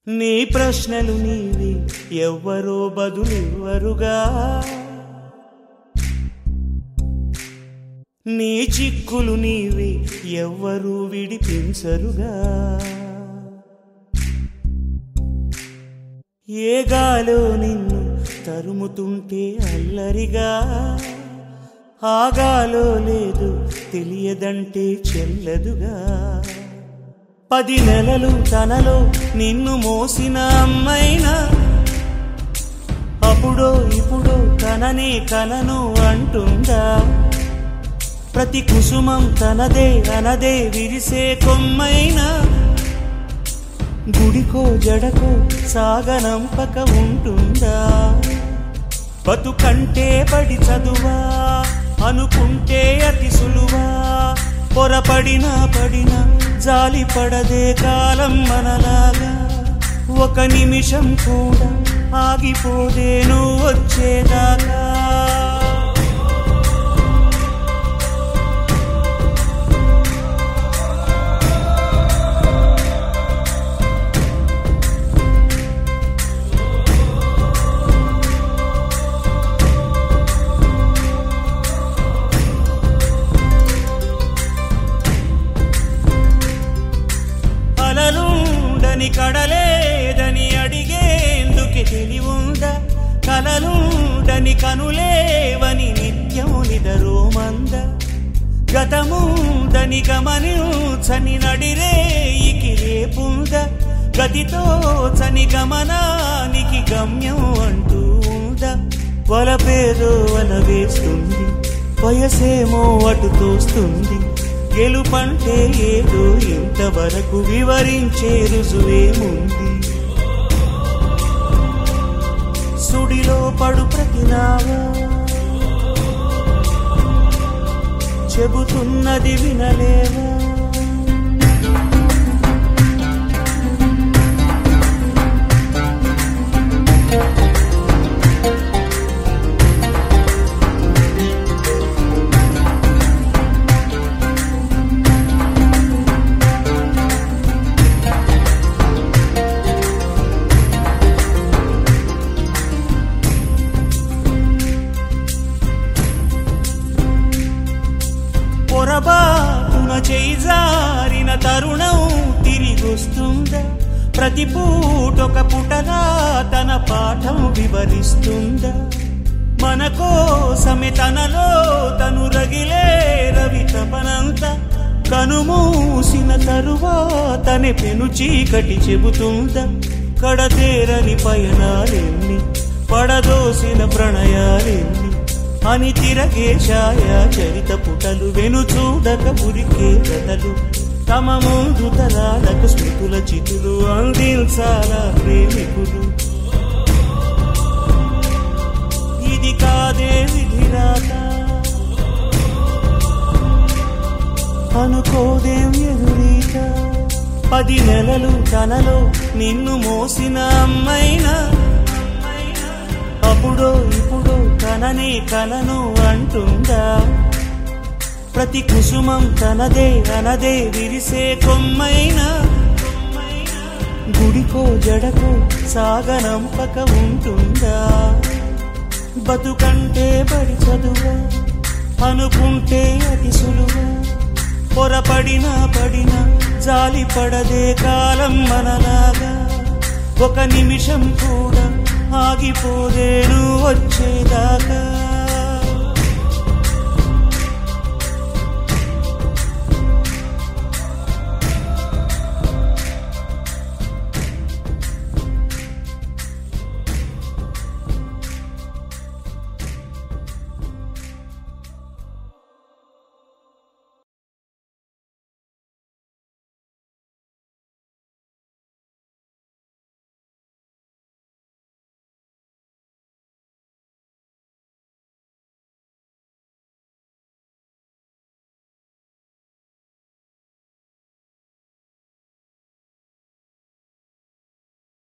నీ ప్రశ్నలు నీవి ఎవ్వరో బదులివ్వరుగా నీ చిక్కులు నీవి ఎవ్వరూ విడిపించరుగా ఏ గాలో నిన్ను తరుముతుంటే అల్లరిగా ఆగాలో లేదు తెలియదంటే చెల్లదుగా పది నెలలు తనలో నిన్ను మోసిన అమ్మైనా అప్పుడో ఇప్పుడో కననే కనను అంటుందా ప్రతి కుసుమం తనదే అనదే విరిసే కొమ్మైనా గుడికో జడకో సాగనంపక ఉంటుందా బతుకంటే పడి చదువా అనుకుంటే అతి సులువా పొరపడినా పడినా జాలి పడదే కాలం మనలాగా ఒక నిమిషం కూడా ఆగిపోదే నువ్వు వచ్చేదాకా అలలుండని కడలేదని అడిగేందుకే తెలివుందా కలలుండని కనులేవని నిత్యము నిదరోమంద గతముందని గమనించని నడిరేయికి రేపుంద గతితో చని గమనానికి గమ్యం అంటూ ఉందా వలపేదో వల వేస్తుంది వయసేమో అటు తోస్తుంది గెలుపంటే ఏదో ఇంతవరకు వివరించే రుజువేముంది సుడిలో పడు ప్రతినావా చెబుతున్నది వినలేవా పొరబాటున చేజారిన తరుణం తిరిగొస్తుందా ప్రతి పూటొక పుటగా తన పాఠం వివరిస్తుందా మన కోసమే తనలో తను రగిలే రవి తపనంత కనుమూసిన తరువాతనే పెను చీకటి చెబుతుందా కడతేరని పయనాలెన్ని పడదోసిన ప్రణయాలెన్ని అని తిరగే ఛాయా చరిత పుటలు వెను చూడక ఉరికే కథలు తమ ముందు తరాలకు స్మృతుల చితులు అందించాలా ప్రేమికులు ఇది కాదే విధిరాత అనుకోదేం ఎదురీత పది నెలలు తనలో నిన్ను మోసిన అమ్మైనా అప్పుడో ఇప్పుడో కననే కలను అంటుందా ప్రతి కుసుమం తనదే అనదే విరిసే కొమ్మైనా గుడికో జడకో సాగనంపక ఉంటుందా బతుకంటే బడి చదువా అనుకుంటే అతి సులువా పొరపడినా పడినా జాలి పడదే కాలం మనలాగా ఒక నిమిషం కూడా ఆగిపోదేను వచ్చేదాకా